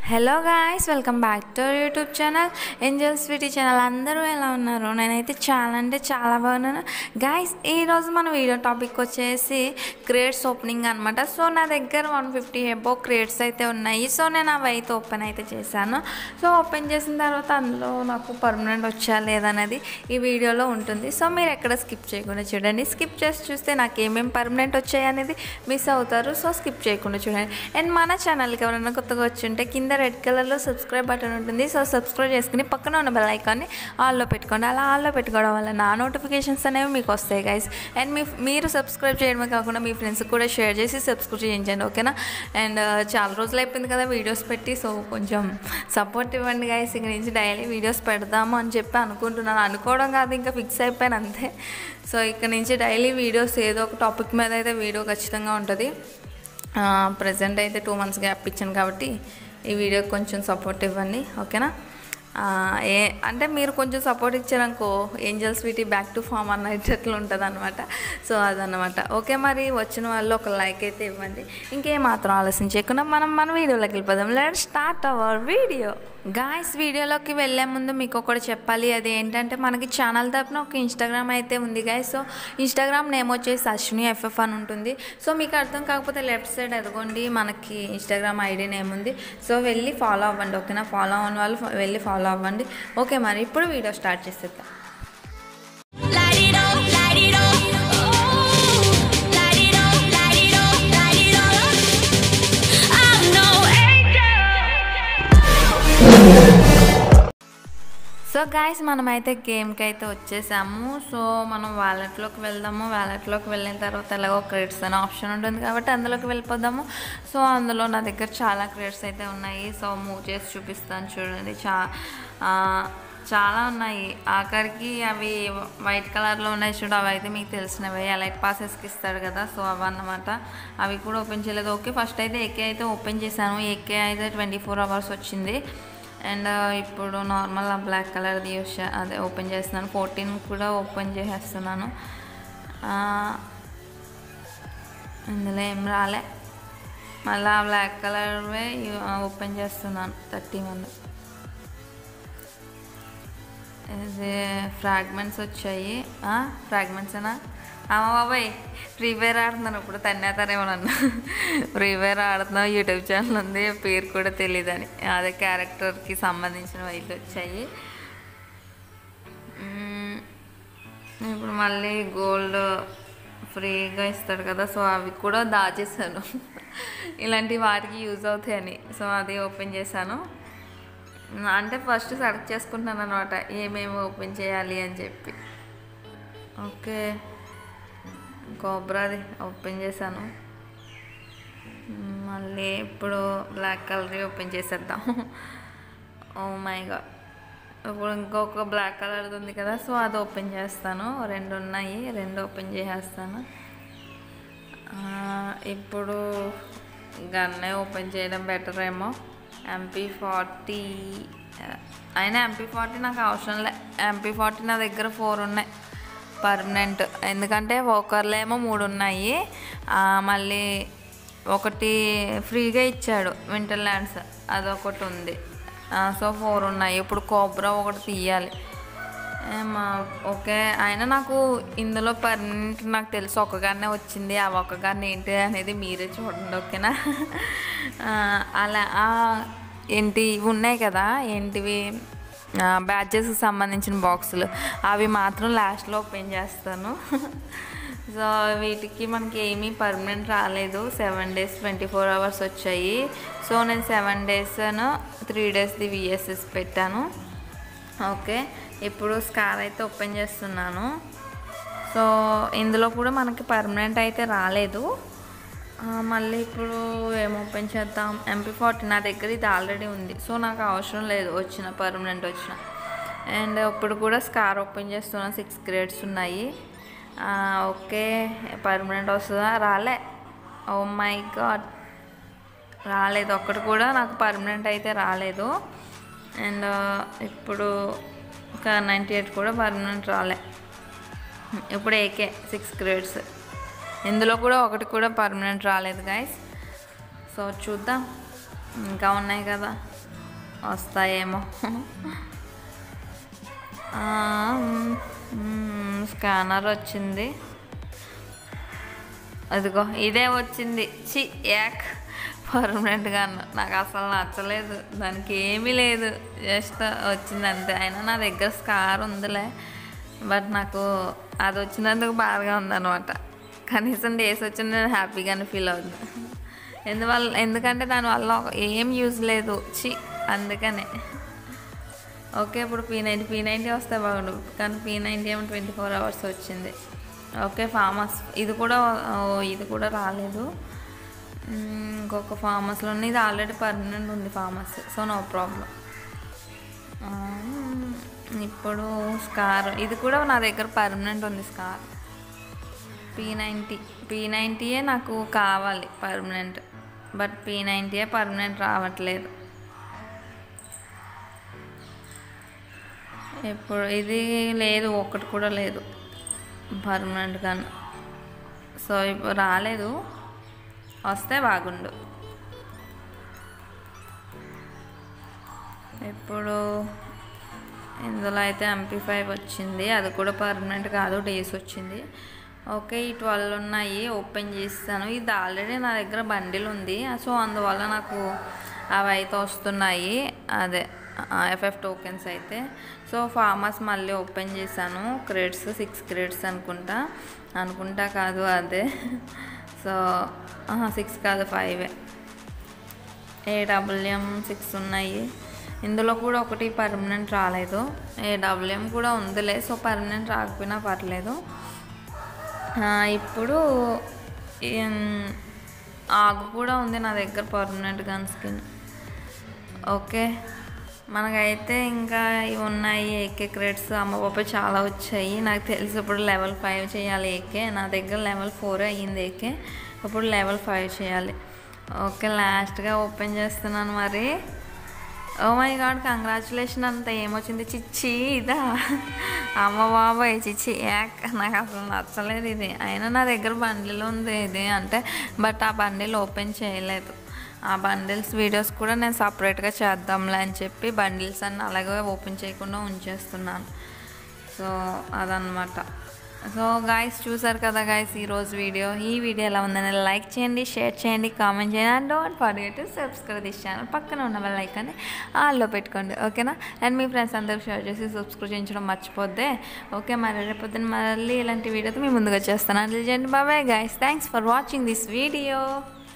Hello guys welcome back to our YouTube channel angel sweety channel అందరూ ఎలా ఉన్నారు నేనైతే చాలా అంటే చాలా బాగున్నాను గాయస్ ఈరోజు మన వీడియో టాపిక్ వచ్చేసి క్రియేట్స్ ఓపెనింగ్ అనమాట సో నా దగ్గర వన్ ఫిఫ్టీ ఎబో క్రియేట్స్ అయితే ఉన్నాయి సో నేను అవి అయితే ఓపెన్ అయితే చేశాను సో ఓపెన్ చేసిన తర్వాత అందులో నాకు పర్మనెంట్ వచ్చా లేదనేది ఈ వీడియోలో ఉంటుంది సో మీరు ఎక్కడ స్కిప్ చేయకుండా చూడండి స్కిప్ చేసి చూస్తే నాకు ఏమేమి పర్మనెంట్ వచ్చాయి అనేది మిస్ అవుతారు సో స్కిప్ చేయకుండా చూడండి అండ్ మన ఛానల్కి ఎవరైనా కొత్తగా వచ్చి ఉంటే కింద రెడ్ కలర్లో సబ్స్క్రైబ్ బటన్ ఉంటుంది సో సబ్స్క్రైబ్ చేసుకుని పక్కన ఉన్న బెల్ ఐకాన్ని ఆల్లో పెట్టుకోండి అలా ఆల్లో పెట్టుకోవడం వల్ల నా నోటిఫికేషన్స్ అనేవి మీకు వస్తాయి గైస్ అండ్ మీ మీరు సబ్స్క్రైబ్ చేయడమే కాకుండా మీ ఫ్రెండ్స్కి కూడా షేర్ చేసి సబ్స్క్రైబ్ చేయించండి ఓకేనా అండ్ చాలా రోజులు అయిపోయింది కదా వీడియోస్ పెట్టి సో కొంచెం సపోర్ట్ ఇవ్వండి గైస్ ఇక నుంచి డైలీ వీడియోస్ పెడదాము అని చెప్పి అనుకుంటున్నాను అనుకోవడం కాదు ఇంకా ఫిక్స్ అయిపోయాను అంతే సో ఇక్కడ నుంచి డైలీ వీడియోస్ ఏదో ఒక టాపిక్ మీద అయితే వీడియో ఖచ్చితంగా ఉంటుంది ప్రజెంట్ అయితే టూ మంత్స్ గ్యాప్ ఇచ్చాను కాబట్టి ఈ వీడియోకి కొంచెం సపోర్ట్ ఇవ్వండి ఓకేనా ఆ, ఏ అంటే మీరు కొంచెం సపోర్ట్ ఇచ్చారనుకో angel sweety back to form అన్నట్లు ఉంటుంది అనమాట సో అదనమాట ఓకే మరి వచ్చిన వాళ్ళు ఒక లైక్ అయితే ఇవ్వండి ఇంకేం మాత్రం ఆలోచన చేయకుండా మనం మన వీడియోలోకి వెళ్ళిపోదాం let start our video guys వీడియోలోకి వెళ్ళే ముందు మీకు ఒకటి చెప్పాలి అది ఏంటంటే మనకి ఛానల్ తరపున ఒక ఇన్స్టాగ్రామ్ అయితే ఉంది గాయస్ సో ఇన్స్టాగ్రామ్ నేమ్ వచ్చేసి అశ్విని ఎఫ్ఎఫ్ అని ఉంటుంది సో మీకు అర్థం కాకపోతే లెఫ్ట్ సైడ్ ఎదగొండి మనకి ఇన్స్టాగ్రామ్ ఐడి నేమ్ ఉంది సో వెళ్ళి ఫాలో అవ్వండి ఓకేనా ఫాలో అవ్వని వాళ్ళు వెళ్ళి ఫాలో అవ్వండి ఓకే మరి ఇప్పుడు వీడియో స్టార్ట్ చేసేద్దాం Light it up, light it up. Oh, light it up, light it up, light it up. I'm no angel. So guys మనమైతే గేమ్కి అయితే వచ్చేసాము సో మనం వ్యాలెట్లోకి వెళ్దాము వ్యాలెట్లోకి వెళ్ళిన తర్వాత ఎలాగో క్రెడిట్స్ అనే ఆప్షన్ ఉంటుంది కాబట్టి అందులోకి వెళ్ళిపోదాము సో అందులో నా దగ్గర చాలా క్రెడిట్స్ అయితే ఉన్నాయి సో మూవ్ చేసి చూపిస్తాను చూడండి చా ఆ, చాలా ఉన్నాయి ఆఖరికి అవి వైట్ కలర్లో ఉన్నాయి చూడు అవి అయితే మీకు తెలిసినవి ఎలైట్ పాసెస్కి ఇస్తాడు కదా సో అవి అన్నమాట అవి కూడా ఓపెన్ చేయలేదు ఓకే ఫస్ట్ అయితే ఏకే అయితే ఓపెన్ చేశాను ఏకే అయితే ట్వంటీ ఫోర్ అవర్స్ వచ్చింది అండ్ ఇప్పుడు నార్మల్ ఆ బ్లాక్ కలర్ది యూస్ చే- అదే ఓపెన్ చేస్తున్నాను ఫోర్టీన్ కూడా ఓపెన్ చేసేస్తున్నాను ఆ, ఇందులో ఏం రాలే మళ్ళీ ఆ బ్లాక్ కలర్వే యు- ఓపెన్ చేస్తున్నాను థర్టీ వన్ ఇది ఫ్రాగ్మెంట్స్ వచ్చాయి ఫ్రాగ్మెంట్సేనా అమ్మ బాబాయ్ ఫ్రీ ఫైర్ ఆడుతున్నాను ఇప్పుడు తన్నేతారేమో నన్ను ఫ్రీ ఫైర్ ఆడుతున్నావు యూట్యూబ్ ఛానల్ ఉంది పేరు కూడా తెలియదని అదే క్యారెక్టర్కి సంబంధించిన వైట్లు వచ్చాయి మ్మ్. ఇప్పుడు మళ్ళీ గోల్డ్ ఫ్రీగా ఇస్తాడు కదా సో అవి కూడా దాచేసాను ఇలాంటి వాటికి యూజ్ అవుతాయని సో అది ఓపెన్ చేశాను అంటే ఫస్ట్ సెలెక్ట్ చేసుకుంటున్నాను అనమాట ఏమేమి ఓపెన్ చేయాలి అని చెప్పి ఓకే కోబ్రాది ఓపెన్ చేశాను మ్, మళ్ళీ ఇప్పుడు బ్లాక్ కలర్ ఓపెన్ చేసేద్దాం ఓ మై గాడ్ ఇప్పుడు ఇంకొక బ్లాక్ కలర్ది ఉంది కదా సో అది ఓపెన్ చేస్తాను రెండు ఉన్నాయి రెండు ఓపెన్ చేసేస్తాను ఆ, ఇప్పుడు గన్నే ఓపెన్ చేయడం బెటర్ ఏమో ఎంపీ ఫార్టీ అయినా ఎంపీ ఫార్టీ నాకు అవసరం లే ఎంపీ ఫార్టీ నా దగ్గర ఫోర్ ఉన్నాయి పర్మనెంట్ ఎందుకంటే ఒకర్లో ఏమో మూడు ఉన్నాయి ఆ, మళ్ళీ ఒకటి ఫ్రీగా ఇచ్చాడు వింటర్ ల్యాండ్స్ అదొకటి ఉంది ఆ, సో ఫోర్ ఉన్నాయి ఇప్పుడు కోబ్రా ఒకటి తీయాలి ఏమా ఓకే అయినా నాకు ఇందులో పర్మనెంట్ నాకు తెలుసు ఒక్కగానే వచ్చింది ఆ ఒక్కగానే ఏంటి అనేది మీరే చూడండి ఓకేనా ఆ, అలా ఆ, ఏంటి ఇవి ఉన్నాయి కదా ఏంటివి బ్యాచెస్కి సంబంధించిన బాక్సులు అవి మాత్రం లాస్ట్లో ఓపెన్ చేస్తాను సో వీటికి మనకి ఏమీ పర్మనెంట్ రాలేదు seven days twenty four hours వచ్చాయి సో నేను సెవెన్ డేస్ త్రీ డేస్ది విఎస్ఎస్ పెట్టాను ఓకే ఇప్పుడు స్కార్ అయితే ఓపెన్ చేస్తున్నాను సో ఇందులో కూడా మనకి పర్మనెంట్ అయితే రాలేదు ఆ, మళ్ళీ ఇప్పుడు ఏం ఓపెన్ చేద్దాం ఎంపీ ఫార్టీ నా దగ్గర ఇది ఆల్రెడీ ఉంది సో నాకు అవసరం లేదు వచ్చిన పర్మనెంట్ వచ్చిన అండ్ ఇప్పుడు కూడా స్కార్ ఓపెన్ చేస్తున్నా సిక్స్ గ్రేడ్స్ ఉన్నాయి ఆ, ఓకే పర్మనెంట్ వస్తుందా రాలే ఓ మై గాడ్ రాలేదు ఒక్కటి కూడా నాకు పర్మనెంట్ అయితే రాలేదు అండ్ ఇప్పుడు ఒక నైంటీ ఎయిట్ కూడా పర్మనెంట్ రాలే ఇప్పుడు ఏకే సిక్స్ గ్రేడ్స్ ఇందులో కూడా ఒకటి కూడా పర్మనెంట్ రాలేదు గైస్ సో చూద్దాం ఇంకా ఉన్నాయి కదా వస్తాయేమో ఆ, మ్మ్, స్కానర్ వచ్చింది అదిగో ఇదే వచ్చింది చి యాక్ పర్మనెంట్గా నాకు అసలు నచ్చలేదు దానికి ఏమీ లేదు జస్ట్ వచ్చింది అంతే అయినా నా దగ్గర స్కార్ ఉందిలే బట్ నాకు అది వచ్చినందుకు బాధగా ఉందన్నమాట కనీసం డేస్ వచ్చిన నేను హ్యాపీగానే ఫీల్ అవుతుంది ఎందువల్ల ఎందుకంటే దానివల్ల ఒక- ఏం యూజ్ లేదు చి అందుకనే ఓకే ఇప్పుడు పీ నైంటీ పీ నైంటీ వస్తే బాగుండు కానీ పీ నైంటీ ఏమో ట్వంటీ ఫోర్ అవర్స్ వచ్చింది ఓకే ఫార్మస్ ఇది కూడా ఓ, ఇది కూడా రాలేదు మ్మ్, ఇంకొక ఫార్మస్లోనే ఇది ఆల్రెడీ పర్మనెంట్ ఉంది ఫార్మస్ సో నో ప్రాబ్లం ఇప్పుడు స్కార్ ఇది కూడా నా దగ్గర పర్మనెంట్ ఉంది స్కార్ పీ నైంటీ పీ నైంటీయే నాకు కావాలి పర్మనెంట్ బట్ పీ నైంటీయే పర్మనెంట్ రావట్లేదు ఇప్పుడు ఇది లేదు ఒక్కటి కూడా లేదు పర్మనెంట్గా సో ఇప్పుడు రాలేదు వస్తే బాగుండు ఇప్పుడు ఇందులో అయితే ఎంపీ ఫైవ్ వచ్చింది అది కూడా పర్మనెంట్ కాదు డేస్ వచ్చింది ఓకే ఈ ట్వెల్వ్ ఉన్నాయి ఓపెన్ చేస్తాను ఇది ఆల్రెడీ నా దగ్గర బండిల్ ఉంది సో అందువల్ల నాకు అవి అయితే వస్తున్నాయి అదే ఎఫ్ఎఫ్ టోకెన్స్ అయితే సో ఫార్మర్స్ మళ్ళీ ఓపెన్ చేశాను క్రేడ్స్ సిక్స్ క్రేడ్స్ అనుకుంటా అనుకుంటా కాదు అదే సో సిక్స్ కాదు ఫైవే ఏడబ్ల్యూఎం సిక్స్ ఉన్నాయి ఇందులో కూడా ఒకటి పర్మనెంట్ రాలేదు ఏడబ్ల్యూఎం కూడా ఉందిలే సో పర్మనెంట్ రాకపోయినా పర్లేదు ఆ, ఇప్పుడు ఏం- ఆగు కూడా ఉంది నా దగ్గర పర్మనెంట్ గన్ స్కిన్ ఓకే మనకైతే ఇంకా ఇవి ఉన్నాయి ఏకే క్రెడిట్స్ అమ్మ పాప చాలా వచ్చాయి నాకు తెలిసి ఇప్పుడు లెవెల్ ఫైవ్ చేయాలి ఏకే నా దగ్గర లెవెల్ ఫోర్ అయ్యింది ఏకే ఇప్పుడు లెవెల్ ఫైవ్ చేయాలి ఓకే లాస్ట్గా ఓపెన్ చేస్తున్నాను మరి ఓ మై గాడ్ కంగ్రాచులేషన్ అంత ఏమొచ్చింది చిచ్చి ఇదా అమ్మ బాబాయ్ చిచ్చి యాక్ నాకు అసలు నచ్చలేదు ఇది అయినా నా దగ్గర బండిల్ ఉంది ఇది అంటే బట్ ఆ బండిల్ ఓపెన్ చేయలేదు ఆ బండిల్స్ వీడియోస్ కూడా నేను సపరేట్గా చేద్దాంలే అని చెప్పి బండిల్స్ అన్ని అలాగే ఓపెన్ చేయకుండా ఉంచేస్తున్నాను సో అదనమాట సో గాయస్ చూసారు కదా గాయస్ ఈరోజు వీడియో ఈ వీడియో ఎలా ఉందని లైక్ చేయండి షేర్ చేయండి కామెంట్ చేయండి and don't forget to subscribe this channel పక్కన ఉన్న బెల్ ఐకాన్ని ఆల్లో పెట్టుకోండి ఓకేనా అండ్ మీ ఫ్రెండ్స్ అందరూ షేర్ చేసి సబ్స్క్రైబ్ చేయించడం మర్చిపోద్దే ఓకే మరి రేపొద్దున మళ్ళీ ఇలాంటి వీడియోతో మీ ముందుకు వచ్చేస్తాను అది చేయండి బాబాయ్ guys thanks for watching this video